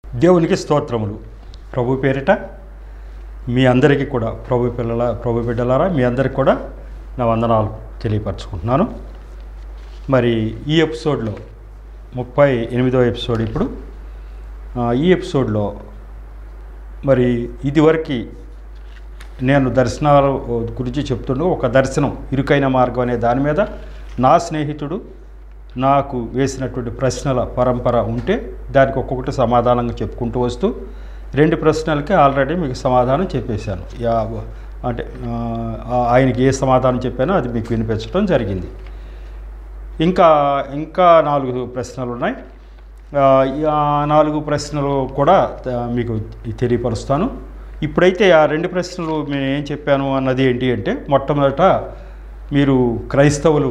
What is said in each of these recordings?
దేవునికి స్తోత్రములు ప్రభు పేరిట మీ అందరికీ కూడా ప్రభు పిల్లల ప్రభు బిడ్డలారా మీ అందరికి కూడా నా వందనాలు తెలియపరచుకుంటున్నాను మరి ఈ ఎపిసోడ్లో ముప్పై ఎనిమిదో ఎపిసోడ్ ఇప్పుడు ఆ, ఈ ఎపిసోడ్లో మరి ఇదివరకు నేను దర్శనాల గురించి చెప్తుండూ ఒక దర్శనం ఇరుకైన మార్గం అనే దాని మీద నా స్నేహితుడు నాకు వేసినటువంటి ప్రశ్నల పరంపర ఉంటే దానికి ఒక్కొక్కటి సమాధానంగా చెప్పుకుంటూ వస్తూ రెండు ప్రశ్నలకి ఆల్రెడీ మీకు సమాధానం చెప్పేశాను యా అంటే ఆ, ఆయనకి ఏ సమాధానం చెప్పానో అది మీకు వినిపించడం జరిగింది ఇంకా ఇంకా నాలుగు ప్రశ్నలు ఉన్నాయి ఆ, ఈ ఆ నాలుగు ప్రశ్నలు కూడా ఆ, మీకు తెలియపరుస్తాను ఇప్పుడైతే ఆ రెండు ప్రశ్నలు నేను ఏం చెప్పాను అన్నది ఏంటి అంటే మొట్టమొదట మీరు క్రైస్తవులు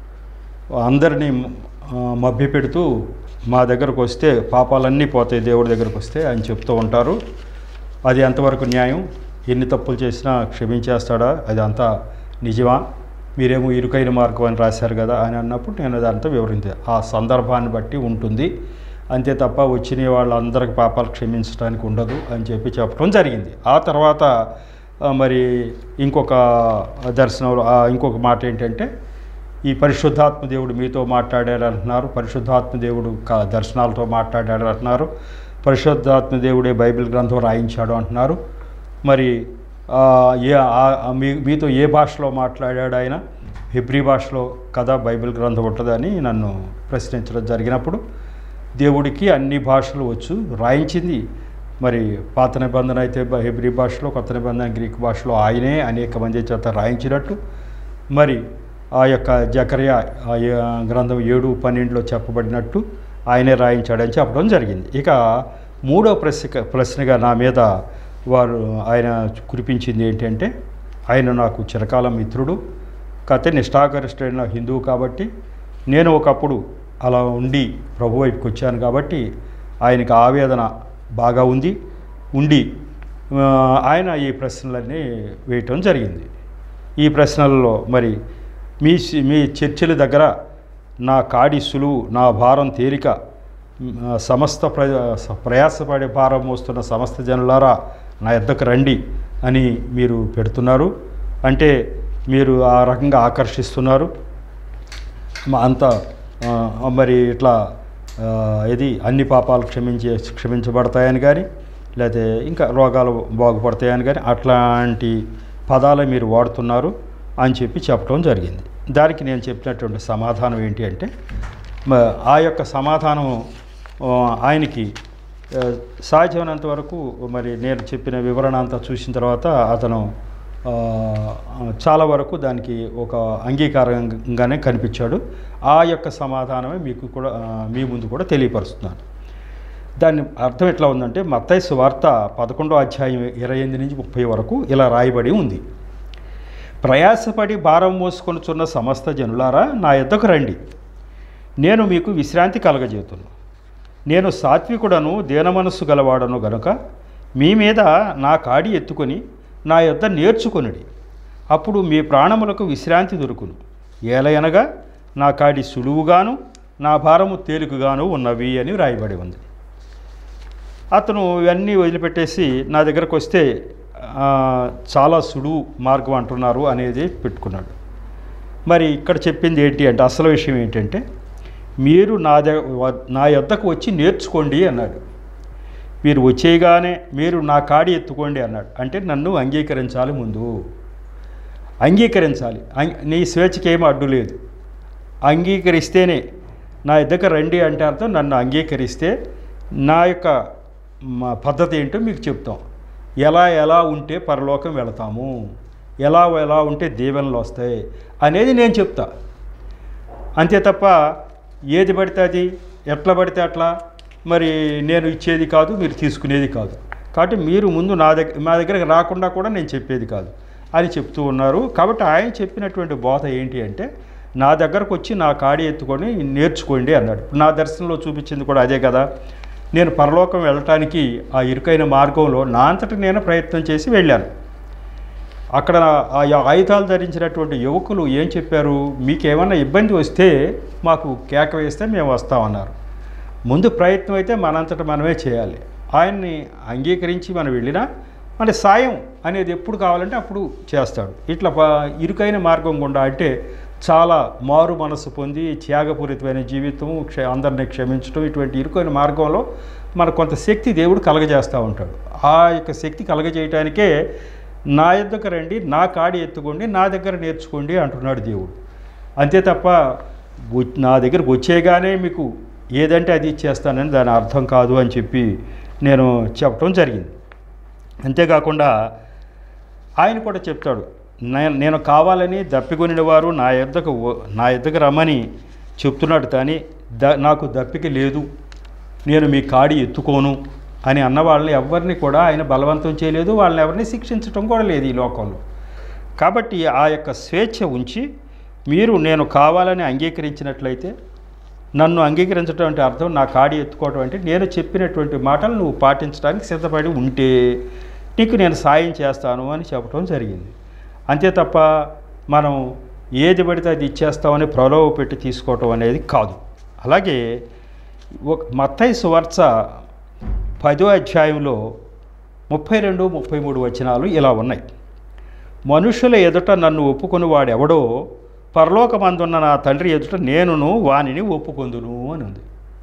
అందరినీ ఆ, మభ్యపెడుతూ మా దగ్గరకు వస్తే పాపాలన్నీ పోతాయి దేవుడి దగ్గరకు వస్తే అని చెప్తూ ఉంటారు అది ఎంతవరకు న్యాయం ఎన్ని తప్పులు చేసినా క్షమించేస్తాడా అది అంతా నిజమా మీరేమో ఇరుకైన మార్గం అని రాశారు కదా అని అన్నప్పుడు నేను అదంతా వివరించే ఆ సందర్భాన్ని బట్టి ఉంటుంది అంతే తప్ప వచ్చిన వాళ్ళందరికి పాపాలు క్షమించడానికి ఉండదు అని చెప్పి చెప్పడం జరిగింది ఆ తర్వాత ఆ, మరి ఇంకొక దర్శనంలో ఆ, ఇంకొక మాట ఏంటంటే ఈ పరిశుద్ధాత్మ దేవుడు మీతో మాట్లాడాడు అంటున్నారు పరిశుద్ధాత్మ దేవుడు క- దర్శనాలతో మాట్లాడాడు అంటున్నారు పరిశుద్ధాత్మ దేవుడే బైబిల్ గ్రంథం రాయించాడు అంటున్నారు మరి ఆ, ఏ ఆ- ఆ మీ- మీతో ఏ భాషలో మాట్లాడాడు ఆయన హిబ్రీ భాషలో కదా బైబిల్ గ్రంథం ఉంటుందని నన్ను ప్రశ్నించడం జరిగినప్పుడు దేవుడికి అన్ని భాషలు వచ్చు రాయించింది మరి పాత నిబంధన అయితే బ- హెబ్రీ భాషలో కొత్త నిబంధన గ్రీక్ భాషలో ఆయనే అనేక మంది చేత రాయించినట్టు మరి ఆ యొక్క జకర్య ఆ ఏ- గ్రంథం ఏడు పన్నెండులో చెప్పబడినట్టు ఆయనే రాయించాడని చెప్పడం జరిగింది ఇక మూడో ప్రశ్న ప్రశ్నగా నా మీద వారు ఆయన కురిపించింది ఏంటంటే ఆయన నాకు చిరకాల మిత్రుడు కథ నిష్ఠాగరిష్ఠుడైన హిందువు కాబట్టి నేను ఒకప్పుడు అలా ఉండి ప్రభు వైపుకి వచ్చాను కాబట్టి ఆయనకి ఆవేదన బాగా ఉంది ఉండి ఆ, ఆయన ఈ ప్రశ్నలన్నీ వేయటం జరిగింది ఈ ప్రశ్నలలో మరి మీ సి- మీ చర్చిల దగ్గర నా కాడి సులువు నా భారం తేలిక మ్, ఆ, సమస్త ప్ర ప్రయాసపడే భారం మోస్తున్న సమస్త జనులారా నా ఎద్దకు రండి అని మీరు పెడుతున్నారు అంటే మీరు ఆ రకంగా ఆకర్షిస్తున్నారు మా అంత ఆ, మరి ఇట్లా ఆ, ఇది అన్ని పాపాలు క్షమించే క్షమించబడతాయని కానీ లేకపోతే ఇంకా రోగాలు బాగుపడతాయని కానీ అట్లాంటి పదాలు మీరు వాడుతున్నారు అని చెప్పి చెప్పడం జరిగింది దానికి నేను చెప్పినటువంటి సమాధానం ఏంటి అంటే మ- ఆ యొక్క సమాధానం ఆ, ఆయనకి ఆ, సాధ్యమైనంత వరకు మరి నేను చెప్పిన వివరణ అంతా చూసిన తర్వాత అతను ఆ, చాలా వరకు దానికి ఒక అంగీకారంగానే కనిపించాడు ఆ యొక్క సమాధానమే మీకు కూడా ఆ, మీ ముందు కూడా తెలియపరుస్తున్నాను దాని అర్థం ఎట్లా ఉందంటే మత్తయి వార్త పదకొండో అధ్యాయం ఇరవై ఎనిమిది నుంచి ముప్పై వరకు ఇలా రాయబడి ఉంది ప్రయాసపడి భారం మోసుకొనుచున్న సమస్త జనులారా నా యొద్దకు రండి నేను మీకు విశ్రాంతి కలగజేతును నేను సాత్వికుడను దీనమనస్సు గలవాడను గనుక మీ మీద నా కాడి ఎత్తుకొని నా యొద్ద నేర్చుకొనుడి అప్పుడు మీ ప్రాణములకు విశ్రాంతి దొరుకును ఏలయనగా నా కాడి సులువుగాను నా భారము తేలికగాను ఉన్నవి అని రాయబడి ఉంది అతను ఇవన్నీ వదిలిపెట్టేసి నా దగ్గరకు వస్తే ఆ, చాలా సులువు మార్గం అంటున్నారు అనేది పెట్టుకున్నాడు మరి ఇక్కడ చెప్పింది ఏంటి అంటే అసలు విషయం ఏంటంటే మీరు నా దగ్గ నా యొద్దకు వచ్చి నేర్చుకోండి అన్నాడు మీరు వచ్చేయగానే మీరు నా కాడి ఎత్తుకోండి అన్నాడు అంటే నన్ను అంగీకరించాలి ముందు అంగీకరించాలి అం- నీ స్వేచ్ఛకి ఏమీ అడ్డు లేదు అంగీకరిస్తేనే నా దగ్గర రండి అంటే అర్థం నన్ను అంగీకరిస్తే నా యొక్క మా పద్ధతి ఏంటో మీకు చెప్తాం ఎలా ఎలా ఉంటే పరలోకం వెళతాము ఎలా ఎలా ఉంటే దీవెనలు వస్తాయి అనేది నేను చెప్తా అంతే తప్ప ఏది పడితే అది ఎట్లా పడితే అట్లా మరి నేను ఇచ్చేది కాదు మీరు తీసుకునేది కాదు కాబట్టి మీరు ముందు నా దగ్గర మా దగ్గరకు రాకుండా కూడా నేను చెప్పేది కాదు అని చెప్తూ ఉన్నారు కాబట్టి ఆయన చెప్పినటువంటి బోధ ఏంటి అంటే నా దగ్గరకు వచ్చి నా కాడి ఎత్తుకొని నేర్చుకోండి అన్నాడు నా దర్శనంలో చూపించింది కూడా అదే కదా నేను పరలోకం వెళ్ళటానికి ఆ ఇరుకైన మార్గంలో నా అంతటి నేను ప్రయత్నం చేసి వెళ్ళాను అక్కడ ఆ ఆయుధాలు ధరించినటువంటి యువకులు ఏం చెప్పారు మీకు ఏమన్నా ఇబ్బంది వస్తే మాకు కేక వేస్తే మేము వస్తామన్నారు ముందు ప్రయత్నం అయితే మనంతట మనమే చేయాలి ఆయన్ని అంగీకరించి మనం వెళ్ళినా మన సాయం అనేది ఎప్పుడు కావాలంటే అప్పుడు చేస్తాడు ఇట్లా ప- ఇరుకైన మార్గం గుండా అంటే చాలా మారు మనసు పొంది త్యాగపూరితమైన జీవితం క్ష అందరిని క్షమించడం ఇటువంటి ఇరుకైన మార్గంలో మన కొంత శక్తి దేవుడు కలగజేస్తూ ఉంటాడు ఆ యొక్క శక్తి కలగజేయటానికే నా యొద్దకు రండి నా కాడి ఎత్తుకోండి నా దగ్గర నేర్చుకోండి అంటున్నాడు దేవుడు అంతే తప్ప వ- నా దగ్గరకు వచ్చేగానే మీకు ఏదంటే అది ఇచ్చేస్తానని దాని అర్థం కాదు అని చెప్పి నేను చెప్పడం జరిగింది అంతేకాకుండా ఆయన కూడా చెప్తాడు "నే- నేను కావాలని దప్పికొనిన వారు నా యొద్దకు వ- నా యొద్దకు రమ్మని చెప్తున్నాడు కానీ ద నాకు దప్పిక లేదు నేను మీ కాడి ఎత్తుకోను అని అన్న వాళ్ళని ఎవరిని కూడా ఆయన బలవంతం చేయలేదు వాళ్ళని ఎవరిని శిక్షించడం కూడా లేదు ఈ లోకంలో కాబట్టి ఆ యొక్క స్వేచ్ఛ ఉంచి మీరు నేను కావాలని అంగీకరించినట్లయితే నన్ను అంగీకరించడం అంటే అర్థం నా కాడి ఎత్తుకోవడం అంటే నేను చెప్పినటువంటి మాటలు నువ్వు పాటించడానికి సిద్ధపడి ఉంటే నీకు నేను సాయం చేస్తాను అని చెప్పడం జరిగింది అంతే తప్ప మనం ఏది పడితే అది ఇచ్చేస్తామని ప్రలోభ పెట్టి తీసుకోవటం అనేది కాదు అలాగే ఒక మత్తయి సువార్త పదో అధ్యాయంలో ముప్పై రెండు ముప్పై మూడు వచనాలు ఇలా ఉన్నాయి మనుషుల ఎదుట నన్ను ఒప్పుకొని వాడెవడో పరలోకమందున్న నా తండ్రి ఎదుట నేనును వానిని ఒప్పుకొందును అని ఉంది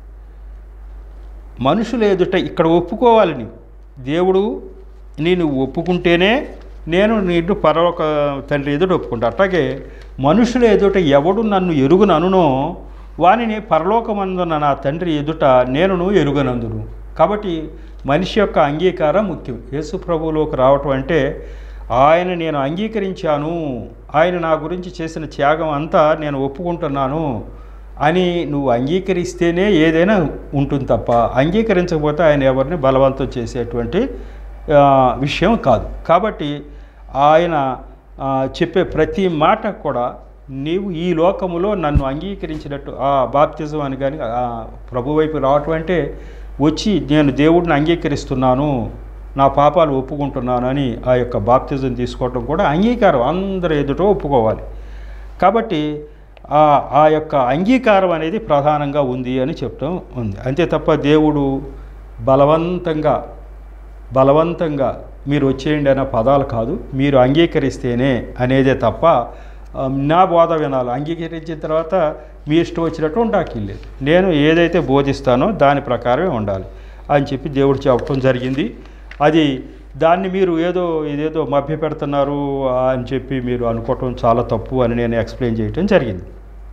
మనుషుల ఎదుట ఇక్కడ ఒప్పుకోవాలి నీవు దేవుడు నేను ఒప్పుకుంటేనే నేను నిన్ను పరలోక తండ్రి ఎదుట ఒప్పుకుంటా అట్లాగే మనుషుల ఎదుట ఎవడు నన్ను ఎరుగుననునో వానిని పరలోకమందున్న నా తండ్రి ఎదుట నేనును ఎరుగనందును కాబట్టి మనిషి యొక్క అంగీకారం ముఖ్యం యేసు ప్రభువులోకి రావటం అంటే ఆయన నేను అంగీకరించాను ఆయన నా గురించి చేసిన త్యాగం అంతా నేను ఒప్పుకుంటున్నాను అని నువ్వు అంగీకరిస్తేనే ఏదైనా ఉంటుంది తప్ప అంగీకరించకపోతే ఆయన ఎవరిని బలవంతం చేసేటువంటి ఆ, విషయం కాదు కాబట్టి ఆయన ఆ, చెప్పే ప్రతి మాట కూడా నీవు ఈ లోకములో నన్ను అంగీకరించినట్టు ఆ బాప్తిజం అని కానీ ఆ ప్రభు వైపు రావటం అంటే వచ్చి నేను దేవుడిని అంగీకరిస్తున్నాను నా పాపాలు ఒప్పుకుంటున్నాను అని ఆ యొక్క బాప్తిజం తీసుకోవటం కూడా అంగీకారం అందరి ఎదుట ఒప్పుకోవాలి కాబట్టి ఆ ఆ యొక్క అంగీకారం అనేది ప్రధానంగా ఉంది అని చెప్తాం ఉంది అంతే తప్ప దేవుడు బలవంతంగా బలవంతంగా మీరు వచ్చేయండి అనే పదాలు కాదు మీరు అంగీకరిస్తేనే అనేదే తప్ప ఆ, నా బోధ వినాలి అంగీకరించిన తర్వాత మీ ఇష్టం వచ్చినట్టు ఉండక్కర్లేదు నేను ఏదైతే బోధిస్తానో దాని ప్రకారమే ఉండాలి అని చెప్పి దేవుడు చెప్పడం జరిగింది అది దాన్ని మీరు ఏదో ఇదేదో మభ్య పెడుతున్నారు అని చెప్పి మీరు అనుకోవటం చాలా తప్పు అని నేను ఎక్స్ప్లెయిన్ చేయటం జరిగింది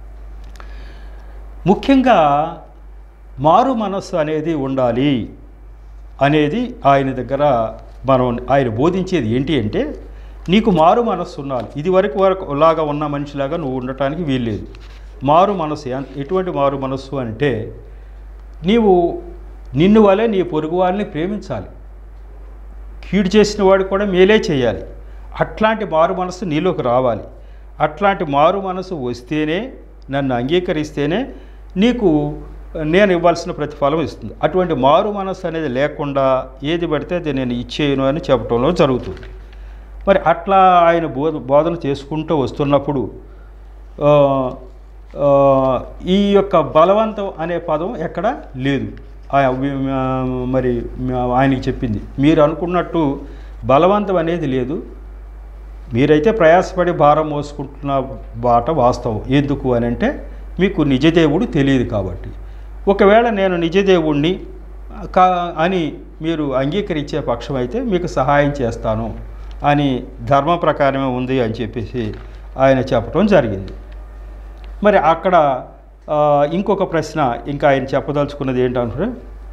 ముఖ్యంగా మారు మనస్సు అనేది ఉండాలి అనేది ఆయన దగ్గర మనం ఆయన బోధించేది ఏంటి అంటే నీకు మారు మనస్సు ఉండాలి ఇది వరకు వరకు లాగా ఉన్న మనిషిలాగా నువ్వు ఉండటానికి వీల్లేదు మారు మనస్సు ఎన్- ఎటువంటి మారు మనస్సు అంటే నీవు నిన్ను వలె నీ పొరుగు వారిని ప్రేమించాలి కీడు చేసిన వాడు కూడా మేలే చేయాలి అట్లాంటి మారు మనసు నీలోకి రావాలి అట్లాంటి మారు మనసు వస్తేనే నన్ను అంగీకరిస్తేనే నీకు నేను ఇవ్వాల్సిన ప్రతిఫలం ఇస్తుంది అటువంటి మారు మనసు అనేది లేకుండా ఏది పడితే అది నేను ఇచ్చేయను అని చెప్పడంలో జరుగుతుంది మరి అట్లా ఆయన బోధ బోధన చేసుకుంటూ వస్తున్నప్పుడు ఆ, ఆ, ఈ యొక్క బలవంతం అనే పదం ఎక్కడ లేదు ఆ- వి- ఆ, మరి ఆయనకి చెప్పింది మీరు అనుకున్నట్టు బలవంతం అనేది లేదు మీరైతే ప్రయాసపడి భారం మోసుకుంటున్న బాట వాస్తవం ఎందుకు అని అంటే మీకు నిజదేవుడు తెలియదు కాబట్టి ఒకవేళ నేను నిజదేవుణ్ణి కా అని మీరు అంగీకరించే పక్షం అయితే మీకు సహాయం చేస్తాను అని ధర్మ ప్రకారమే ఉంది అని చెప్పేసి ఆయన చెప్పడం జరిగింది మరి అక్కడ ఆ, ఇంకొక ప్రశ్న ఇంకా ఆయన చెప్పదలుచుకున్నది ఏంటంటే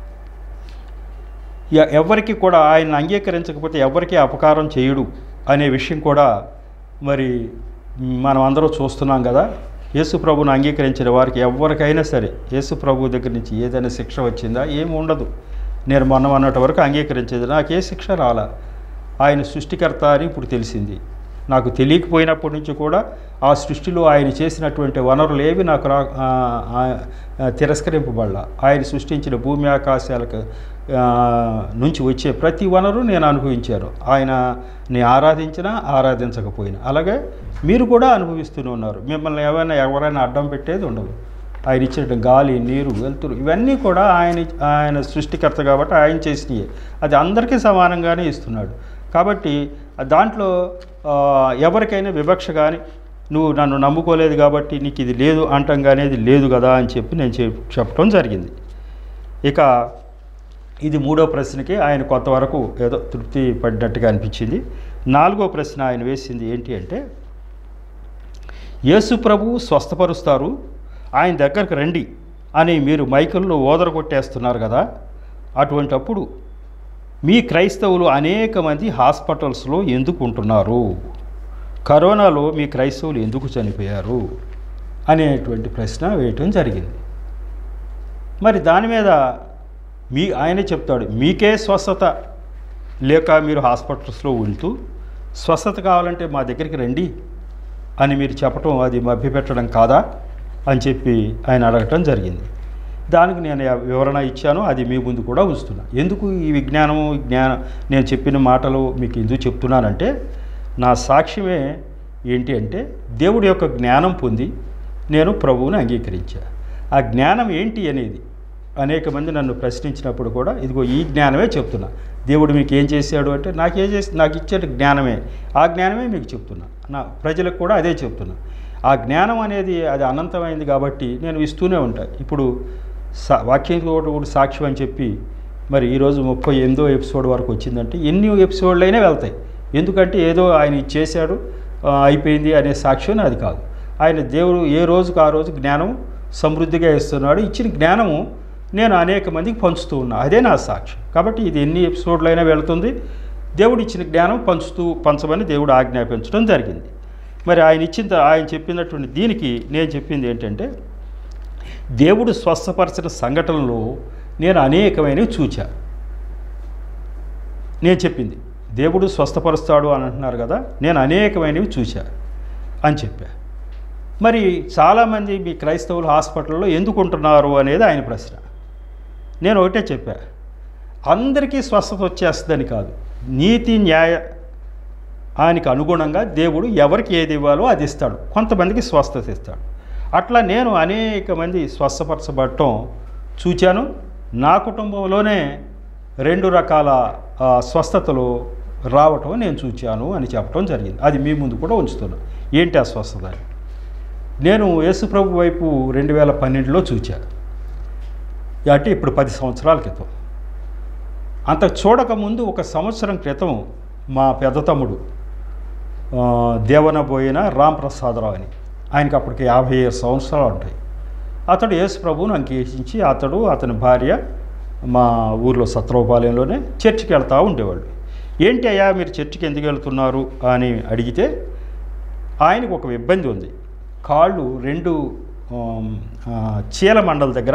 ఎ- ఎవరికి కూడా ఆయన అంగీకరించకపోతే ఎవరికి అపకారం చేయడు అనే విషయం కూడా మరి మనం అందరూ చూస్తున్నాం కదా యేసు ప్రభుని అంగీకరించిన వారికి ఎవరికైనా సరే యేసు ప్రభు దగ్గర నుంచి ఏదైనా శిక్ష వచ్చిందా ఏమి ఉండదు నేను మొన్న అన్నటి వరకు అంగీకరించేది నాకు ఏ శిక్ష రాలా ఆయన సృష్టికర్త అని ఇప్పుడు తెలిసింది నాకు తెలియకపోయినప్పటి నుంచి కూడా ఆ సృష్టిలో ఆయన చేసినటువంటి వనరులు ఏవి నాకు రా ఆ, ఆ, తిరస్కరింపబడలా ఆయన సృష్టించిన భూమి ఆకాశాలకు ఆ, నుంచి వచ్చే ప్రతి వనరు నేను అనుభవించాను ఆయన ని ఆరాధించినా ఆరాధించకపోయినా అలాగే మీరు కూడా అనుభవిస్తూనే ఉన్నారు మిమ్మల్ని ఎవరైనా ఎవరైనా అడ్డం పెట్టేది ఉండదు ఆయన ఇచ్చిన గాలి నీరు వెలుతురు ఇవన్నీ కూడా ఆయన ఆయన సృష్టికర్త కాబట్టి ఆయన చేసినవి అది అందరికీ సమానంగానే ఇస్తున్నాడు కాబట్టి దాంట్లో ఆ, ఎవరికైనా వివక్ష కానీ నువ్వు నన్ను నమ్ముకోలేదు కాబట్టి నీకు ఇది లేదు అంటం కానీ ఇది లేదు కదా అని చెప్పి నేను చెప్- చెప్పడం జరిగింది ఇక ఇది మూడో ప్రశ్నకి ఆయన కొంతవరకు ఏదో తృప్తి పడినట్టుగా అనిపించింది నాలుగో ప్రశ్న ఆయన వేసింది ఏంటి అంటే యేసు ప్రభు స్వస్థపరుస్తారు ఆయన దగ్గరకు రండి అని మీరు మైకుల్లో ఓదర కొట్టేస్తున్నారు కదా అటువంటప్పుడు మీ క్రైస్తవులు అనేక మంది హాస్పిటల్స్లో ఎందుకు ఉంటున్నారు కరోనాలో మీ క్రైస్తవులు ఎందుకు చనిపోయారు అనేటువంటి ప్రశ్న వేయటం జరిగింది మరి దాని మీద మీ ఆయనే చెప్తాడు మీకే స్వస్థత లేక మీరు హాస్పిటల్స్లో ఉంటూ స్వస్థత కావాలంటే మా దగ్గరికి రండి అని మీరు చెప్పటం అది మభ్యపెట్టడం కాదా అని చెప్పి ఆయన అడగటం జరిగింది దానికి నేను ఆ వివరణ ఇచ్చాను అది మీ ముందు కూడా ఉంచుతున్నా ఎందుకు ఈ విజ్ఞానము ఈ జ్ఞానం నేను చెప్పిన మాటలు మీకు ఎందుకు చెప్తున్నానంటే నా సాక్ష్యమే ఏంటి అంటే దేవుడి యొక్క జ్ఞానం పొంది నేను ప్రభువుని అంగీకరించా ఆ జ్ఞానం ఏంటి అనేది అనేక మంది నన్ను ప్రశ్నించినప్పుడు కూడా ఇదిగో ఈ జ్ఞానమే చెప్తున్నా దేవుడు మీకు ఏం చేశాడు అంటే నాకేం చేసి నాకు ఇచ్చే జ్ఞానమే ఆ జ్ఞానమే మీకు చెప్తున్నా నా ప్రజలకు కూడా అదే చెప్తున్నా ఆ జ్ఞానం అనేది అది అనంతమైంది కాబట్టి నేను ఇస్తూనే ఉంటాను ఇప్పుడు సా వాక్యం కూడా కూడా సాక్ష్యం అని చెప్పి మరి ఈరోజు ముప్పై ఎనిమిదో ఎపిసోడ్ వరకు వచ్చిందంటే ఎన్ని ఎపిసోడ్లు అయినా వెళ్తాయి ఎందుకంటే ఏదో ఆయన ఇది చేశాడు ఆ, అయిపోయింది అనే సాక్ష్యం అది కాదు ఆయన దేవుడు ఏ రోజుకు ఆ రోజు జ్ఞానం సమృద్ధిగా ఇస్తున్నాడు ఇచ్చిన జ్ఞానము నేను అనేక మందికి పంచుతూ ఉన్నా అదే నా సాక్ష్యం కాబట్టి ఇది ఎన్ని ఎపిసోడ్లు అయినా వెళుతుంది దేవుడు ఇచ్చిన జ్ఞానం పంచుతూ పంచమని దేవుడు ఆజ్ఞాపించడం జరిగింది మరి ఆయన ఇచ్చిన ఆయన చెప్పినటువంటి దీనికి నేను చెప్పింది ఏంటంటే దేవుడు స్వస్థపరిచిన సంఘటనలు నేను అనేకమైనవి చూచా నేను చెప్పింది దేవుడు స్వస్థపరుస్తాడు అని అంటున్నారు కదా నేను అనేకమైనవి చూశా అని చెప్పా మరి చాలామంది మీ క్రైస్తవులు హాస్పిటల్లో ఎందుకు ఉంటున్నారు అనేది ఆయన ప్రశ్న నేను ఒకటే చెప్పా అందరికీ స్వస్థత వచ్చేస్తుందని కాదు నీతి న్యాయ ఆయనకి అనుగుణంగా దేవుడు ఎవరికి ఏది ఇవ్వాలో అది ఇస్తాడు కొంతమందికి స్వస్థత ఇస్తాడు అట్లా నేను అనేక మంది స్వస్థపరచబడటం చూచాను నా కుటుంబంలోనే రెండు రకాల ఆ, స్వస్థతలు రావటం నేను చూచాను అని చెప్పడం జరిగింది అది మీ ముందు కూడా ఉంచుతున్నాను ఏంటి ఆ స్వస్థత అని నేను యేసుప్రభు వైపు రెండు వేల పన్నెండులో చూచా అంటే ఇప్పుడు పది సంవత్సరాల క్రితం అంత చూడకముందు ఒక సంవత్సరం క్రితం మా పెద్ద తమ్ముడు ఆ, దేవనబోయిన రామ్ ప్రసాదరావు అని ఆయనకి అప్పటికి యాభై ఏడు సంవత్సరాలు ఉంటాయి అతడు యేసు ప్రభువును అంగీకరించి అతడు అతని భార్య మా ఊర్లో సత్రవపాలయంలోనే చర్చికి వెళ్తూ ఉండేవాళ్ళు ఏంటి అయ్యా మీరు చర్చికి ఎందుకు వెళ్తున్నారు అని అడిగితే ఆయనకు ఒక ఇబ్బంది ఉంది కాళ్ళు రెండు ఆమ్, ఆ, చీల మండల దగ్గర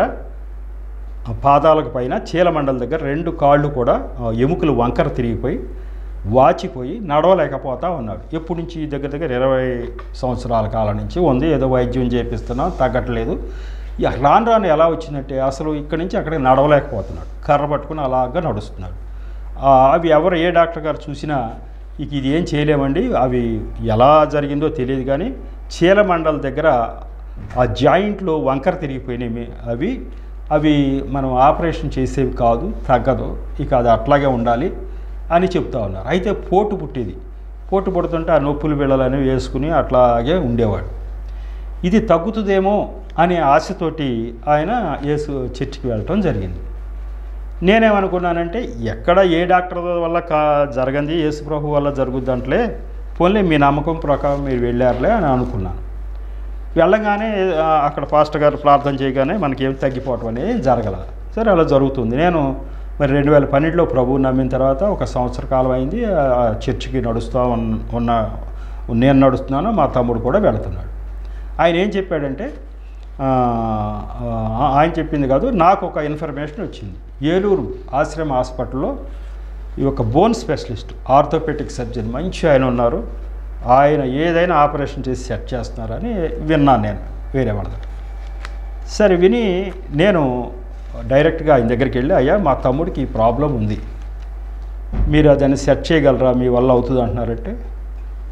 ఆ పాదాలకు పైన చీలమండల దగ్గర రెండు కాళ్ళు కూడా ఆ, ఎముకలు వంకర తిరిగిపోయి వాచిపోయి నడవలేకపోతా ఉన్నాడు ఎప్పటి నుంచి దగ్గర దగ్గర ఇరవై సంవత్సరాల కాలం నుంచి ఉంది ఏదో వైద్యం చేపిస్తున్నాం తగ్గట్లేదు ఇక రాను రాను ఎలా వచ్చిందంటే అసలు ఇక్కడి నుంచి అక్కడికి నడవలేకపోతున్నాడు కర్ర పట్టుకుని అలాగా నడుస్తున్నాడు ఆ, అవి ఎవరు ఏ డాక్టర్ గారు చూసినా ఇక ఇది ఏం చేయలేమండి అవి ఎలా జరిగిందో తెలియదు కానీ చీలమండల దగ్గర ఆ జాయింట్లో వంకర తిరిగిపోయినాయి మీ- అవి అవి మనం ఆపరేషన్ చేసేవి కాదు తగ్గదు ఇక అది అట్లాగే ఉండాలి అని చెప్తా ఉన్నారు అయితే పోటు పుట్టేది పోటు పుడుతుంటే ఆ నొప్పులు బిళ్ళలు వేసుకుని అట్లాగే ఉండేవాడు ఇది తగ్గుతుందేమో అనే ఆశతోటి ఆయన యేసు చర్చికి వెళ్ళటం జరిగింది నేనేమనుకున్నానంటే ఎక్కడ ఏ డాక్టర్ వల్ల కా జరగంది యేసు ప్రభు వల్ల జరుగుద్దంట్లే పోన్లే మీ నమ్మకం ప్రకారం మీరు వెళ్ళారులే అని అనుకున్నాను వెళ్ళగానే ఆ, అక్కడ పాస్టర్ గారు ప్రార్థన చేయగానే మనకేం తగ్గిపోవటం అనేది జరగల సరే అలా జరుగుతుంది నేను మరి రెండు వేల పన్నెండులో ప్రభువు నమ్మిన తర్వాత ఒక సంవత్సర కాలం అయింది ఆ చర్చికి నడుస్తూ ఉన్న ఉన్న నేను నడుస్తున్నాను మా తమ్ముడు కూడా వెళుతున్నాడు ఆయన ఏం చెప్పాడంటే ఆ, ఆ, ఆయన చెప్పింది కాదు నాకు ఒక ఇన్ఫర్మేషన్ వచ్చింది ఏలూరు ఆశ్రమ హాస్పిటల్లో ఈ యొక్క బోన్ స్పెషలిస్ట్ ఆర్థోపెటిక్ సర్జన్ మంచి ఆయన ఉన్నారు ఆయన ఏదైనా ఆపరేషన్ చేసి సెట్ చేస్తున్నారని విన్నాను నేను వేరే వాళ్ళ దగ్గర సరే విని నేను డైరెక్ట్గా ఆయన దగ్గరికి వెళ్ళి అయ్యా మా తమ్ముడికి ఈ ప్రాబ్లం ఉంది మీరు దాన్ని సెట్ చేయగలరా మీ వల్ల అవుతుంది అంటున్నారంటే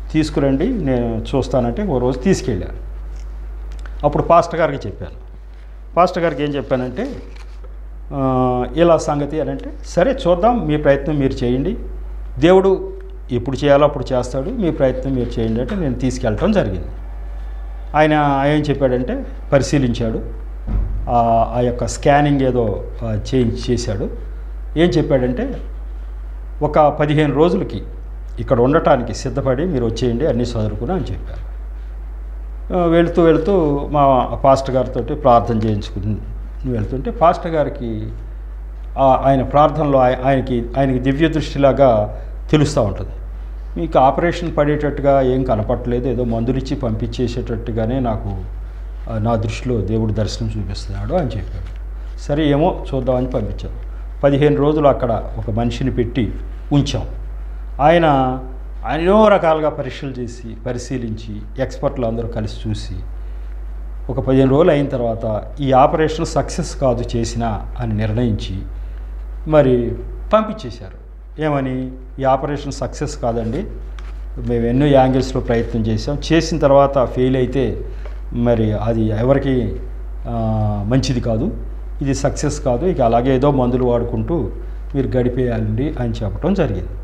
తీసుకురండి నేను చూస్తానంటే ఓ రోజు తీసుకెళ్ళాను అప్పుడు పాస్టర్ గారికి చెప్పాను పాస్టర్ గారికి ఏం చెప్పానంటే ఆ, ఇలా సంగతి అని అంటే సరే చూద్దాం మీ ప్రయత్నం మీరు చేయండి దేవుడు ఎప్పుడు చేయాలో అప్పుడు చేస్తాడు మీ ప్రయత్నం మీరు చేయండి అంటే నేను తీసుకెళ్ళటం జరిగింది ఆయన ఏం చెప్పాడంటే పరిశీలించాడు ఆ ఆ యొక్క స్కానింగ్ ఏదో చేంజ్ చేశాడు ఏం చెప్పాడంటే ఒక పదిహేను రోజులకి ఇక్కడ ఉండటానికి సిద్ధపడి మీరు వచ్చేయండి అన్నీ చదువుకుని అని చెప్పారు ఆ, వెళుతూ వెళుతూ మా పాస్టర్ గారితో ప్రార్థన చేయించుకుని వెళ్తుంటే పాస్టర్ గారికి ఆ- ఆయన ప్రార్థనలో ఆయ- ఆయనకి ఆయనకి దివ్య దృష్టిలాగా తెలుస్తూ ఉంటుంది మీకు ఆపరేషన్ పడేటట్టుగా ఏం కనపట్లేదు ఏదో మందులిచ్చి పంపించేసేటట్టుగానే నాకు ఆ, నా దృష్టిలో దేవుడు దర్శనం చూపిస్తున్నాడు అని చెప్పాడు సరే ఏమో చూద్దామని పంపించాం పదిహేను రోజులు అక్కడ ఒక మనిషిని పెట్టి ఉంచాం ఆయన ఎన్నో రకాలుగా పరీక్షలు చేసి పరిశీలించి ఎక్స్పర్ట్లు అందరూ కలిసి చూసి ఒక పదిహేను రోజులు అయిన తర్వాత ఈ ఆపరేషన్ సక్సెస్ కాదు చేసిన అని నిర్ణయించి మరి పంపించేశారు ఏమని ఈ ఆపరేషన్ సక్సెస్ కాదండి మేము ఎన్నో యాంగిల్స్లో ప్రయత్నం చేసాం చేసిన తర్వాత ఫెయిల్ అయితే మరి అది ఎవరికి ఆ, మంచిది కాదు ఇది సక్సెస్ కాదు ఇక అలాగే ఏదో మందులు వాడుకుంటూ మీరు గడిపేయాలండి అని చెప్పడం జరిగింది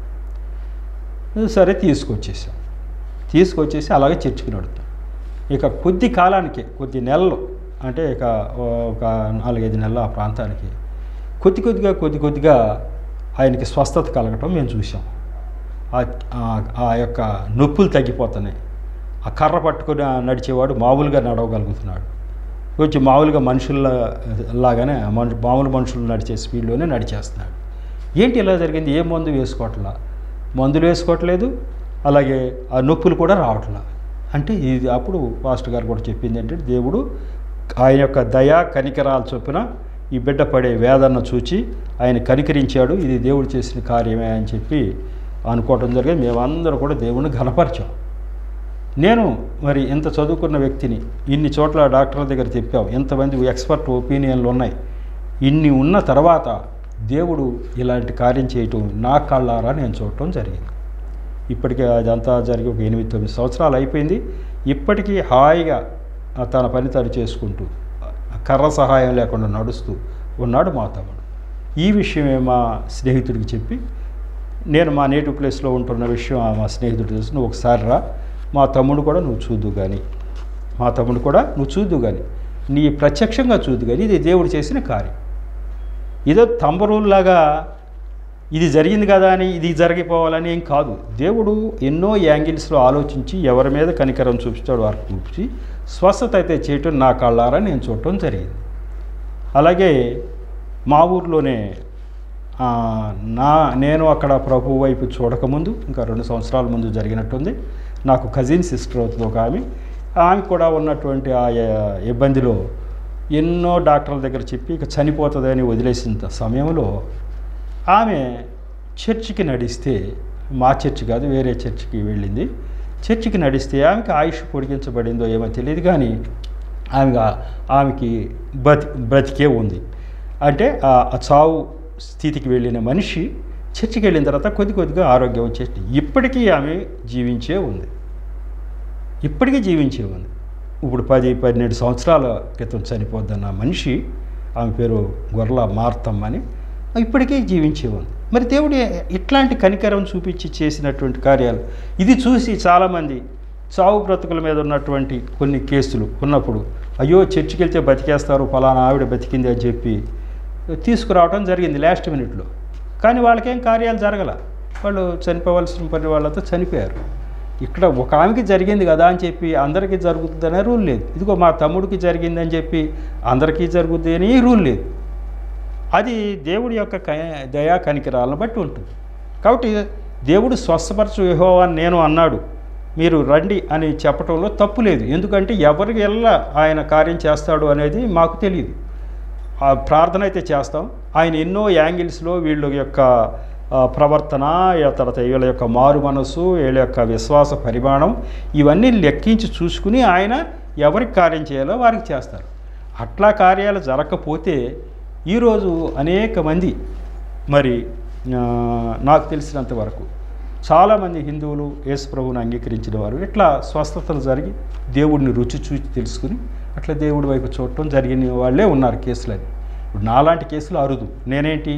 సరే తీసుకొచ్చేసాం తీసుకొచ్చేసి అలాగే చర్చికి నడుతాం ఇక కొద్ది కాలానికి కొద్ది నెలలు అంటే ఇక ఒక నాలుగైదు నెలలు ఆ ప్రాంతానికి కొద్ది కొద్దిగా కొద్ది కొద్దిగా ఆయనకి స్వస్థత కలగటం మేము చూసాం ఆ- ఆ- ఆ యొక్క నొప్పులు తగ్గిపోతున్నాయి ఆ కర్ర పట్టుకుని నడిచేవాడు మామూలుగా నడవగలుగుతున్నాడు కొంచెం మామూలుగా మనుషుల లాగానే మను మామూలు మనుషులు నడిచే స్పీడ్లోనే నడిచేస్తున్నాడు ఏంటి ఇలా జరిగింది ఏ మందు వేసుకోవట్లా మందులు వేసుకోవట్లేదు అలాగే ఆ నొప్పులు కూడా రావట్లా అంటే ఇది అప్పుడు పాస్టర్ గారు కూడా చెప్పింది ఏంటంటే దేవుడు ఆయన యొక్క దయా కనికరాలు చొప్పున ఈ బిడ్డ పడే వేదన చూచి ఆయన కనికరించాడు ఇది దేవుడు చేసిన కార్యమే అని చెప్పి అనుకోవడం జరిగింది మేమందరూ కూడా దేవుణ్ణి ఘనపరిచాం నేను మరి ఇంత చదువుకున్న వ్యక్తిని ఇన్ని చోట్ల డాక్టర్ల దగ్గర చెప్పాం ఎంతమంది ఎక్స్పర్ట్ ఒపీనియన్లు ఉన్నాయి ఇన్ని ఉన్న తర్వాత దేవుడు ఇలాంటి కార్యం చేయటం నా కళ్ళారా నేను చూడటం జరిగింది ఇప్పటికే అదంతా జరిగి ఒక ఎనిమిది తొమ్మిది సంవత్సరాలు అయిపోయింది ఇప్పటికీ హాయిగా ఆ తన పని తను చేసుకుంటూ ఆ కర్ర సహాయం లేకుండా నడుస్తూ ఉన్నాడు మా తమ్ముడు ఈ విషయమే మా స్నేహితుడికి చెప్పి నేను మా నేటివ్ ప్లేస్లో ఉంటున్న విషయం ఆ మా స్నేహితుడు తెలుసు నువ్వు ఒకసారి రా మా తమ్ముడు కూడా నువ్వు చూద్దు కానీ మా తమ్ముడు కూడా నువ్వు చూద్దు కానీ నీ ప్రత్యక్షంగా చూద్దు కానీ ఇది దేవుడు చేసిన కార్యం ఏదో తంబరూల్లాగా ఇది జరిగింది కదా అని ఇది జరిగిపోవాలని ఏం కాదు దేవుడు ఎన్నో యాంగిల్స్లో ఆలోచించి ఎవరి మీద కనికరం చూపిస్తాడు వారికి చూపించి స్వస్థత అయితే చేయటం నా కళ్ళారా నేను చూడటం జరిగింది అలాగే మా ఊర్లోనే ఆ, నా నేను అక్కడ ప్రభు వైపు చూడకముందు ఇంకా రెండు సంవత్సరాల ముందు జరిగినట్టుంది నాకు కజిన్ సిస్టర్ అవుతుంది ఒక ఆమె ఆమె కూడా ఉన్నటువంటి ఆ య- ఇబ్బందిలో ఎన్నో డాక్టర్ల దగ్గర చెప్పి ఇక చనిపోతుందని వదిలేసిన సమయంలో ఆమె చర్చికి నడిస్తే మా చర్చి కాదు వేరే చర్చికి వెళ్ళింది చర్చికి నడిస్తే ఆమెకి ఆయుష్ పొడిగించబడిందో ఏమో తెలియదు కానీ ఆమె ఆమెకి బతి బ్రతికే ఉంది అంటే ఆ ఆ చావు స్థితికి వెళ్ళిన మనిషి చర్చికి వెళ్ళిన తర్వాత కొద్ది కొద్దిగా ఆరోగ్యం వచ్చేసి ఇప్పటికీ ఆమె జీవించే ఉంది ఇప్పటికీ జీవించే ఉంది ఇప్పుడు పది పన్నెండు సంవత్సరాల క్రితం చనిపోద్దన్న మనిషి ఆమె పేరు గొర్ల మార్తమ్మ అని ఇప్పటికీ జీవించే ఉంది మరి దేవుడు ఇట్లాంటి కనికరం చూపించి చేసినటువంటి కార్యాలు ఇది చూసి చాలామంది చావు బ్రతుకుల మీద ఉన్నటువంటి కొన్ని కేసులు ఉన్నప్పుడు అయ్యో చర్చికి వెళ్తే బతికేస్తారు ఫలానా ఆవిడ బతికింది అని చెప్పి తీసుకురావడం జరిగింది లాస్ట్ మినిట్లో కానీ వాళ్ళకేం కార్యాలు జరగల వాళ్ళు చనిపోవలసిన పని వాళ్ళతో చనిపోయారు ఇక్కడ ఒక ఆమెకి జరిగింది కదా అని చెప్పి అందరికీ జరుగుతుందనే రూల్ లేదు ఇదిగో మా తమ్ముడికి జరిగిందని చెప్పి అందరికీ జరుగుద్ది అని రూల్ లేదు అది దేవుడి యొక్క క- దయా కనికరాలను బట్టి ఉంటుంది కాబట్టి దేవుడు స్వస్థపరచు యెహోవా అని నేను అన్నాడు మీరు రండి అని చెప్పడంలో తప్పు లేదు ఎందుకంటే ఎవరికి వెళ్ళ ఆయన కార్యం చేస్తాడు అనేది మాకు తెలియదు ఆ ప్రార్థన అయితే చేస్తాం ఆయన ఎన్నో యాంగిల్స్లో వీళ్ళ యొక్క ఆ, ప్రవర్తన ఆ తర్వాత వీళ్ళ యొక్క మారు మనసు వీళ్ళ యొక్క విశ్వాస పరిమాణం ఇవన్నీ లెక్కించి చూసుకుని ఆయన ఎవరికి కార్యం చేయాలో వారికి చేస్తారు అట్లా కార్యాలు జరగకపోతే ఈరోజు అనేక మంది మరి ఆ, నాకు తెలిసినంత వరకు చాలామంది హిందువులు యేసు ప్రభువుని అంగీకరించిన వారు ఇట్లా స్వస్థతలు జరిగి దేవుడిని రుచి చూచి తెలుసుకుని అట్లా దేవుడి వైపు చూడటం జరిగిన వాళ్ళే ఉన్నారు కేసులు అది ఇప్పుడు నాలాంటి కేసులు అరుదు నేనేంటి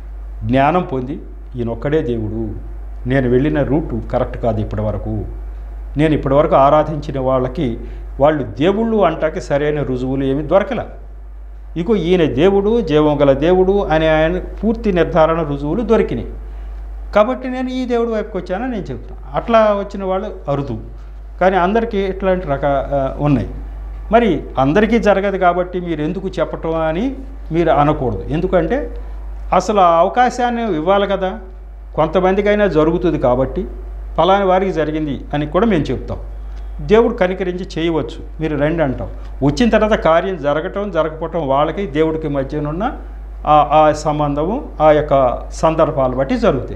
జ్ఞానం పొంది ఈయనొక్కడే దేవుడు నేను వెళ్ళిన రూటు కరెక్ట్ కాదు ఇప్పటి వరకు నేను ఇప్పటివరకు ఆరాధించిన వాళ్ళకి వాళ్ళు దేవుళ్ళు అంటాకి సరైన రుజువులు ఏమి దొరకలే ఇగో ఈయన దేవుడు జీవం గల దేవుడు అనే ఆయన పూర్తి నిర్ధారణ రుజువులు దొరికినాయి కాబట్టి నేను ఈ దేవుడి వైపుకి వచ్చానని నేను చెప్తున్నాను అట్లా వచ్చిన వాళ్ళు అరుదు కానీ అందరికీ ఇట్లాంటి రక ఆ, ఉన్నాయి మరి అందరికీ జరగదు కాబట్టి మీరు ఎందుకు చెప్పటం అని మీరు అనకూడదు ఎందుకంటే అసలు ఆ అవకాశాన్ని ఇవ్వాలి కదా కొంతమందికైనా జరుగుతుంది కాబట్టి ఫలాని వారికి జరిగింది అని కూడా మేము చెప్తాం దేవుడు కనికరించి చేయవచ్చు మీరు రండి అంటాం వచ్చిన తర్వాత కార్యం జరగటం జరగకపోవటం వాళ్ళకి దేవుడికి మధ్యనున్న ఆ- ఆ సంబంధము ఆ యొక్క సందర్భాలు బట్టి జరుగుతాయి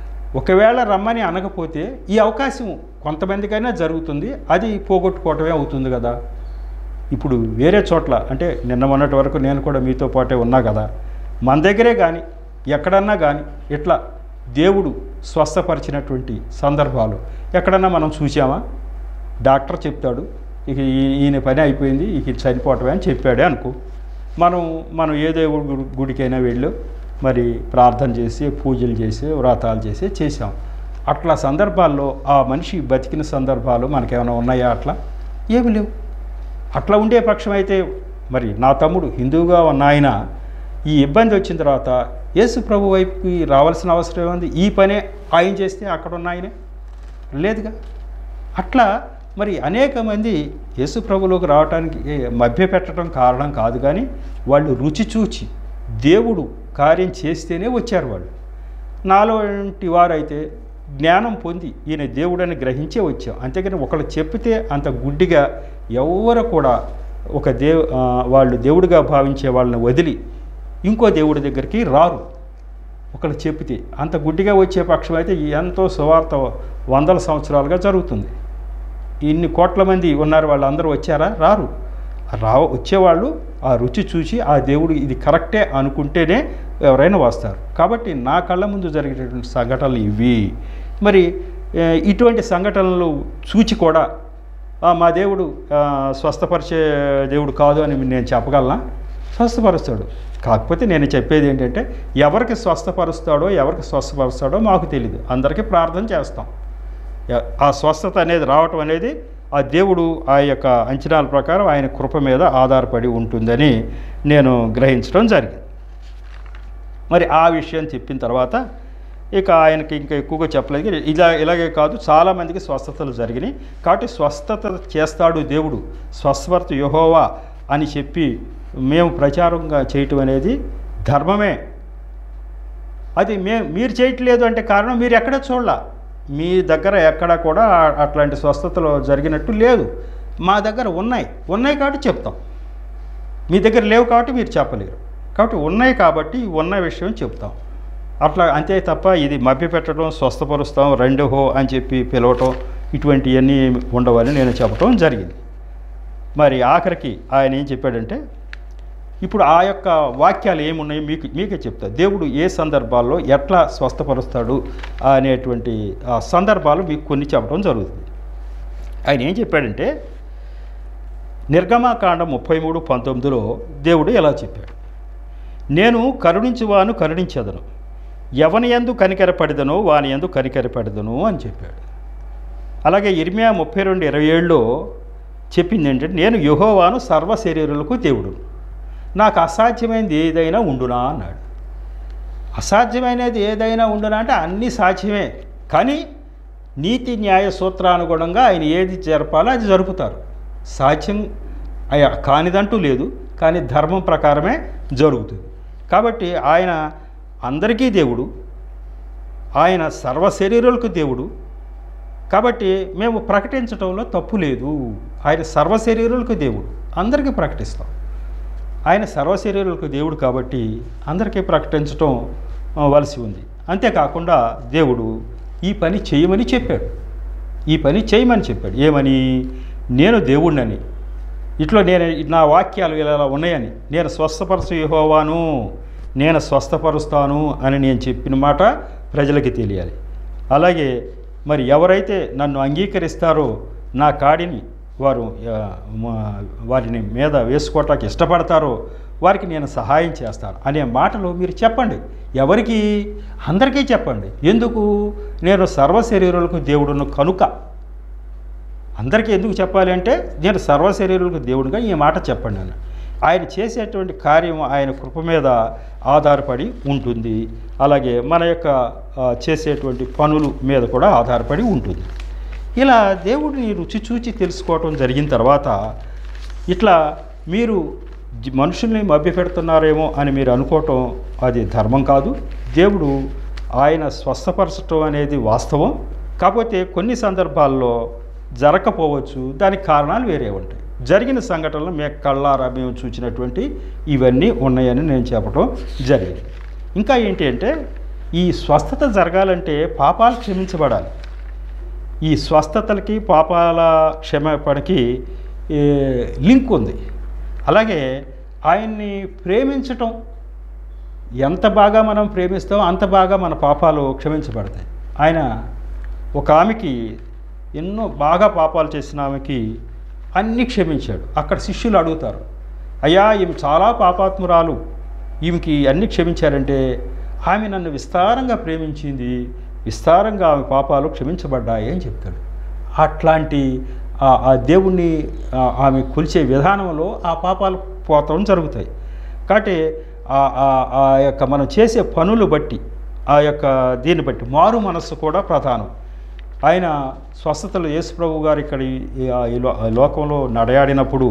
ఒకవేళ రమ్మని అనకపోతే ఈ అవకాశం కొంతమందికైనా జరుగుతుంది అది పోగొట్టుకోవటమే అవుతుంది కదా ఇప్పుడు వేరే చోట్ల అంటే నిన్న మొన్నటి వరకు నేను కూడా మీతో పాటే ఉన్నా కదా మన దగ్గరే కానీ ఎక్కడన్నా కానీ ఇట్లా దేవుడు స్వస్థపరిచినటువంటి సందర్భాలు ఎక్కడన్నా మనం చూసామా డాక్టర్ చెప్తాడు ఇక ఈ- ఈయన పని అయిపోయింది ఇక చనిపోవటమే అని చెప్పాడే అనుకో మనం మనం ఏ దేవుడి గుడి- గుడికైనా వెళ్ళు మరి ప్రార్థన చేసి పూజలు చేసి వ్రతాలు చేసి చేసాం అట్లా సందర్భాల్లో ఆ మనిషి బతికిన సందర్భాలు మనకేమైనా ఉన్నాయా అట్లా ఏమి లేవు అట్లా ఉండే పక్షం అయితే మరి నా తమ్ముడు హిందువుగా ఉన్న ఆయన ఈ ఇబ్బంది వచ్చిన తర్వాత యేసు ప్రభు వైపుకి రావాల్సిన అవసరం ఉంది ఈ పనే ఆయన చేస్తే అక్కడ ఉన్న ఆయనే లేదుగా అట్లా మరి అనేక మంది యేసు ప్రభులోకి రావడానికి మభ్య పెట్టడం కారణం కాదు కానీ వాళ్ళు రుచి చూచి దేవుడు కార్యం చేస్తేనే వచ్చారు వాళ్ళు నాలో వంటి వారైతే జ్ఞానం పొంది ఈయన దేవుడని గ్రహించే వచ్చాం అంతేగాని ఒకళ్ళు చెప్పితే అంత గుడ్డిగా ఎవరు కూడా ఒక దేవు ఆ, వాళ్ళు దేవుడిగా భావించే వాళ్ళని వదిలి ఇంకో దేవుడి దగ్గరికి రారు ఒకళ్ళు చెప్పితే అంత గుడ్డిగా వచ్చే పక్షం అయితే ఎంతో సువార్త వందల సంవత్సరాలుగా జరుగుతుంది ఇన్ని కోట్ల మంది ఉన్నారు వాళ్ళందరూ వచ్చారా రారు రా వచ్చేవాళ్ళు ఆ రుచి చూసి ఆ దేవుడు ఇది కరెక్టే అనుకుంటేనే ఎవరైనా వస్తారు కాబట్టి నా కళ్ళ ముందు జరిగేటటువంటి సంఘటనలు ఇవి మరి ఏ, ఇటువంటి సంఘటనలు చూచి కూడా "ఆ, మా దేవుడు ఆ, స్వస్థపరిచే దేవుడు కాదు అని నేను చెప్పగలనా స్వస్థపరుస్తాడు కాకపోతే నేను చెప్పేది ఏంటంటే ఎవరికి స్వస్థపరుస్తాడో ఎవరికి స్వస్థపరుస్తాడో మాకు తెలియదు అందరికీ ప్రార్థన చేస్తాం యా- ఆ స్వస్థత అనేది రావటం అనేది ఆ దేవుడు ఆ యొక్క అంచనాల ప్రకారం ఆయన కృప మీద ఆధారపడి ఉంటుందని నేను గ్రహించడం జరిగింది మరి ఆ విషయం చెప్పిన తర్వాత ఇక ఆయనకి ఇంకా ఎక్కువగా చెప్పలేదు కానీ ఇలా ఇలాగే కాదు చాలామందికి స్వస్థతలు జరిగినాయి కాబట్టి స్వస్థత చేస్తాడు దేవుడు స్వస్థపరత యహోవా అని చెప్పి మేము ప్రచారంగా చేయటం అనేది ధర్మమే అది మే మీరు చేయట్లేదు అంటే కారణం మీరు ఎక్కడ చూడాల మీ దగ్గర ఎక్కడ కూడా ఆ- అట్లాంటి స్వస్థతలు జరిగినట్టు లేదు మా దగ్గర ఉన్నాయి ఉన్నాయి కాబట్టి చెప్తాం మీ దగ్గర లేవు కాబట్టి మీరు చెప్పలేరు కాబట్టి ఉన్నాయి కాబట్టి ఉన్న విషయం చెప్తాం అట్లా అంతే తప్ప ఇది మభ్యపెట్టడం స్వస్థపరుస్తాం రెండు హో అని చెప్పి పిలవటం ఇటువంటివన్నీ ఉండవని నేను చెప్పడం జరిగింది మరి ఆఖరికి ఆయన ఏం చెప్పాడంటే ఇప్పుడు ఆ యొక్క వాక్యాలు ఏమున్నాయో మీకు మీకే చెప్తా దేవుడు ఏ సందర్భాల్లో ఎట్లా స్వస్థపరుస్తాడు అనేటువంటి ఆ సందర్భాలు మీకు కొన్ని చెప్పడం జరుగుతుంది ఆయన ఏం చెప్పాడంటే నిర్గమాకాండం ముప్పై మూడు పంతొమ్మిదిలో దేవుడు ఎలా చెప్పాడు నేను కరుణించువాను కరుణించదను ఎవని ఎందు కనికరపడిదనో వాని ఎందు కనికరపడిదను అని చెప్పాడు అలాగే ఇర్మియా ముప్పై రెండు ఇరవై ఏడులో చెప్పింది ఏంటంటే నేను యుహోవాను సర్వ శరీరులకు దేవుడు నాకు అసాధ్యమైనది ఏదైనా ఉండునా అన్నాడు అసాధ్యమైనది ఏదైనా ఉండునా అంటే అన్నీ సాధ్యమే కానీ నీతి న్యాయ సూత్రానుగుణంగా ఆయన ఏది జరపాలో అది జరుపుతారు సాధ్యం అయ్యా కానిదంటూ లేదు కానీ ధర్మం ప్రకారమే జరుగుతుంది కాబట్టి ఆయన అందరికీ దేవుడు ఆయన సర్వ శరీరులకు దేవుడు కాబట్టి మేము ప్రకటించడంలో తప్పు లేదు ఆయన సర్వ శరీరులకు దేవుడు అందరికీ ప్రకటిస్తాం ఆయన సర్వ శరీరులకు దేవుడు కాబట్టి అందరికీ ప్రకటించటం ఆ, వలసి ఉంది అంతేకాకుండా దేవుడు ఈ పని చేయమని చెప్పాడు ఈ పని చేయమని చెప్పాడు ఏమని నేను దేవుడినని ఇట్లా నేను నా వాక్యాలు ఇలా ఉన్నాయని నేను స్వస్థపరచు యెహోవాను నేను స్వస్థపరుస్తాను అని నేను చెప్పిన మాట ప్రజలకి తెలియాలి అలాగే మరి ఎవరైతే నన్ను అంగీకరిస్తారో నా కాడిని వారు ఆ, మా- వారిని మీద వేసుకోవటానికి ఇష్టపడతారో వారికి నేను సహాయం చేస్తాను అనే మాటలు మీరు చెప్పండి ఎవరికి అందరికీ చెప్పండి ఎందుకు నేను సర్వ శరీరులకు దేవుడును కనుక అందరికీ ఎందుకు చెప్పాలి అంటే నేను సర్వ శరీరులకు దేవుడిగా ఈ మాట చెప్పండి అని ఆయన చేసేటువంటి కార్యం ఆయన కృప మీద ఆధారపడి ఉంటుంది అలాగే మన యొక్క ఆ, చేసేటువంటి పనుల మీద కూడా ఆధారపడి ఉంటుంది ఇలా దేవుడిని రుచి చూచి తెలుసుకోవటం జరిగిన తర్వాత ఇట్లా మీరు జ- మనుషుల్ని మభ్యపెడుతున్నారేమో అని మీరు అనుకోవటం అది ధర్మం కాదు దేవుడు ఆయన స్వస్థపరచటం అనేది వాస్తవం కాకపోతే కొన్ని సందర్భాల్లో జరగకపోవచ్చు దానికి కారణాలు వేరే ఉంటాయి జరిగిన సంఘటనలు మే కళ్ళారా మేము చూసినటువంటి ఇవన్నీ ఉన్నాయని నేను చెప్పడం జరిగింది ఇంకా ఏంటి అంటే ఈ స్వస్థత జరగాలంటే పాపాలు క్షమించబడాలి ఈ స్వస్థతలకి పాపాల క్షమాపణకి ఏ, లింక్ ఉంది అలాగే ఆయన్ని ప్రేమించటం ఎంత బాగా మనం ప్రేమిస్తామో అంత బాగా మన పాపాలు క్షమించబడతాయి ఆయన ఒక ఆమెకి ఎన్నో బాగా పాపాలు చేసిన ఆమెకి అన్నీ క్షమించాడు అక్కడ శిష్యులు అడుగుతారు అయ్యా ఈమె చాలా పాపాత్మురాలు ఈమెకి అన్నీ క్షమించారంటే ఆమె నన్ను విస్తారంగా ప్రేమించింది విస్తారంగా ఆమె పాపాలు క్షమించబడ్డాయి అని చెప్తాడు అట్లాంటి ఆ- ఆ దేవుణ్ణి ఆ- ఆమె కొలిచే విధానంలో ఆ పాపాలు పోతాం జరుగుతాయి కాబట్టి ఆ- ఆ- ఆ యొక్క మనం చేసే పనులు బట్టి ఆ యొక్క దీన్ని బట్టి మారు మనస్సు కూడా ప్రధానం ఆయన స్వస్థతలు యేసుప్రభు గారు ఇక్కడ ఈ- ఈ- ఆ ఈ లో- ఆ లోకంలో నడయాడినప్పుడు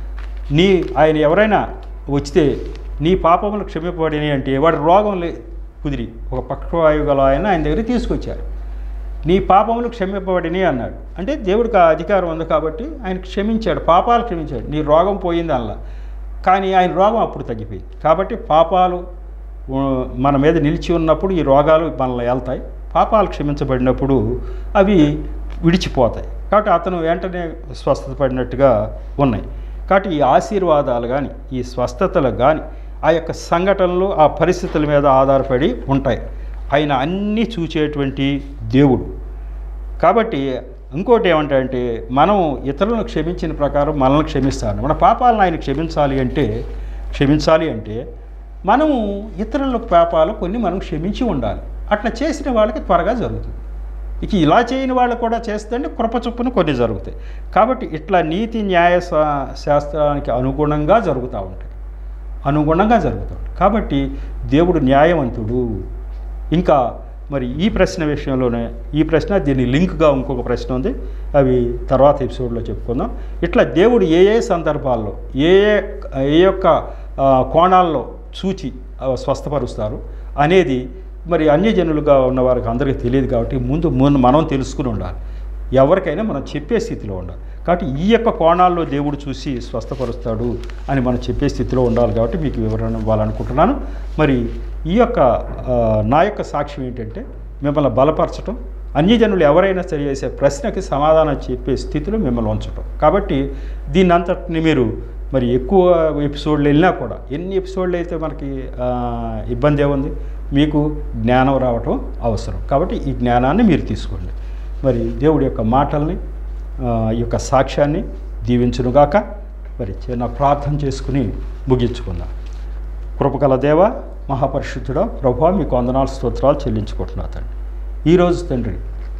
నీ ఆయన ఎవరైనా వచ్చితే నీ పాపములు క్షమింపబడినాయి అంటే వాడి రోగం లే కుదిరి ఒక పక్షవాయువు గల ఆయన ఆయన దగ్గరికి తీసుకొచ్చారు నీ పాపములు క్షమింపబడినాయి అన్నాడు అంటే దేవుడికి ఆ అధికారం ఉంది కాబట్టి ఆయన క్షమించాడు పాపాలు క్షమించాడు నీ రోగం పోయింది అలా కానీ ఆయన రోగం అప్పుడు తగ్గిపోయింది కాబట్టి పాపాలు ఉ, మన మీద నిలిచి ఉన్నప్పుడు ఈ రోగాలు మనల్ని వెళ్తాయి పాపాలు క్షమించబడినప్పుడు అవి విడిచిపోతాయి కాబట్టి అతను వెంటనే స్వస్థత పడినట్టుగా ఉన్నాయి కాబట్టి ఈ ఆశీర్వాదాలు కానీ ఈ స్వస్థతలు కానీ ఆ యొక్క సంఘటనలు ఆ పరిస్థితుల మీద ఆధారపడి ఉంటాయి ఆయన అన్నీ చూచేటువంటి దేవుడు కాబట్టి ఇంకోటి ఏమంటారంటే మనం ఇతరులను క్షమించిన ప్రకారం మనల్ని క్షమిస్తాను మన పాపాలను ఆయన క్షమించాలి అంటే క్షమించాలి అంటే మనము ఇతరుల పాపాలు కొన్ని మనం క్షమించి ఉండాలి అట్లా చేసిన వాళ్ళకి త్వరగా జరుగుతుంది ఇక ఇలా చేయని వాళ్ళు కూడా చేస్తుంటే కృప చొప్పున కొన్ని జరుగుతాయి కాబట్టి ఇట్లా నీతి న్యాయ శా- శాస్త్రానికి అనుగుణంగా జరుగుతూ ఉంటాయి అనుగుణంగా జరుగుతూ ఉంటాయి కాబట్టి దేవుడు న్యాయవంతుడు ఇంకా మరి ఈ ప్రశ్న విషయంలోనే ఈ ప్రశ్న దీని లింక్గా ఇంకొక ప్రశ్న ఉంది అవి తర్వాత ఎపిసోడ్లో చెప్పుకుందాం ఇట్లా దేవుడు ఏ ఏ సందర్భాల్లో ఏ ఏ ఏ యొక్క ఆ, కోణాల్లో చూచి ఆ, స్వస్థపరుస్తారు అనేది మరి అన్యజనులుగా ఉన్న వారికి అందరికీ తెలియదు కాబట్టి ముందు ముందు మనం తెలుసుకుని ఉండాలి ఎవరికైనా మనం చెప్పే స్థితిలో ఉండాలి కాబట్టి ఈ యొక్క కోణాల్లో దేవుడు చూసి స్వస్థపరుస్తాడు అని మనం చెప్పే స్థితిలో ఉండాలి కాబట్టి మీకు వివరణ ఇవ్వాలనుకుంటున్నాను మరి ఈ యొక్క ఆ, నా యొక్క సాక్ష్యం ఏంటంటే మిమ్మల్ని బలపరచటం అన్యజనులు ఎవరైనా సరి చేసే ప్రశ్నకి సమాధానం చెప్పే స్థితిలో మిమ్మల్ని ఉంచటం కాబట్టి దీన్ని అంతటిని మీరు మరి ఎక్కువ ఎపిసోడ్లు వెళ్ళినా కూడా ఎన్ని ఎపిసోడ్లు అయితే మనకి ఆ, ఇబ్బంది ఏముంది మీకు జ్ఞానం రావటం అవసరం కాబట్టి ఈ జ్ఞానాన్ని మీరు తీసుకోండి మరి దేవుడి యొక్క మాటల్ని ఆ, ఈ యొక్క సాక్ష్యాన్ని దీవించునుగాక మరి చిన్న ప్రార్థన చేసుకుని ముగించుకుందాం కృపగల దేవ మహాపరిశుద్ధుడా ప్రభా మీకు వందనాలు స్తోత్రాలు చెల్లించుకుంటున్నా తండ్రి ఈరోజు తండ్రి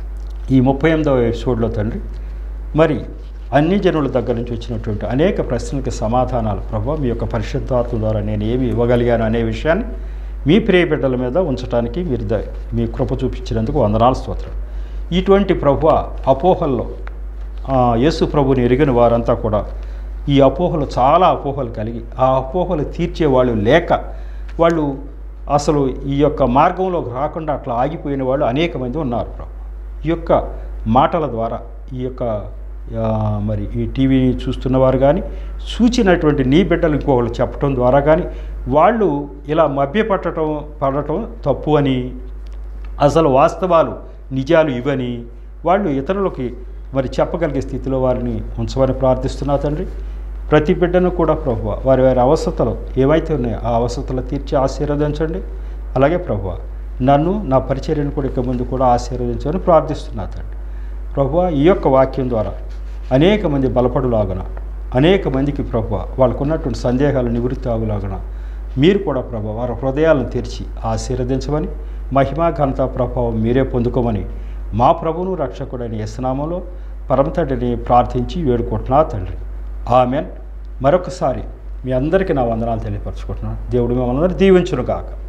ఈ ముప్పై ఎనిమిదవ ఎపిసోడ్లో తండ్రి మరి అన్ని జనుల దగ్గర నుంచి వచ్చినటువంటి అనేక ప్రశ్నలకు సమాధానాలు ప్రభా మీ యొక్క పరిశుద్ధాత్మ ద్వారా నేను ఏమి ఇవ్వగలిగాను అనే విషయాన్ని మీ ప్రియ బిడ్డల మీద ఉంచడానికి మీరు ద మీ కృప చూపించినందుకు వందనాలు స్తోత్రం ఇటువంటి ప్రభు అపోహల్లో ఆ, యేసు ప్రభుని ఎరిగిన వారంతా కూడా ఈ అపోహలు చాలా అపోహలు కలిగి ఆ అపోహలు తీర్చే వాళ్ళు లేక వాళ్ళు అసలు ఈ యొక్క మార్గంలోకి రాకుండా అట్లా ఆగిపోయిన వాళ్ళు అనేక మంది ఉన్నారు ప్రభు ఈ యొక్క మాటల ద్వారా ఈ యొక్క ఆ, మరి ఈ టీవీని చూస్తున్నవారు కానీ సూచినటువంటి నీ బిడ్డలు ఇంకొకళ్ళు చెప్పడం ద్వారా కానీ వాళ్ళు ఇలా మభ్యపట్టడం పడటం తప్పు అని అసలు వాస్తవాలు నిజాలు ఇవని వాళ్ళు ఇతరులకి మరి చెప్పగలిగే స్థితిలో వారిని ఉంచమని ప్రార్థిస్తున్నా తండ్రి ప్రతి బిడ్డను కూడా ప్రభు వారి వారి అవసరతలు ఏవైతే ఉన్నాయో ఆ అవసరతలు తీర్చి ఆశీర్వదించండి అలాగే ప్రభు నన్ను నా పరిచర్యను కూడా ఇక ముందు కూడా ఆశీర్వదించమని ప్రార్థిస్తున్నా తండ్రి ప్రభు ఈ యొక్క వాక్యం ద్వారా అనేక మంది బలపడులాగన అనేక మందికి ప్రభు వాళ్ళకు ఉన్నటువంటి సందేహాలు నివృత్తి ఆగులాగన మీరు కూడా ప్రభు వారి హృదయాలను తెరిచి ఆశీర్వదించమని మహిమా ఘనత ప్రభావం మీరే పొందుకోమని మా ప్రభువును రక్షకుడైన యస్నామంలో పరమతండ్రిని ప్రార్థించి వేడుకుంటున్నా తండ్రి ఆమెన్ మరొకసారి మీ అందరికీ నా వందనాలు తెలియపరచుకుంటున్నాను దేవుడు మిమ్మల్ని అందరూ దీవించును కాక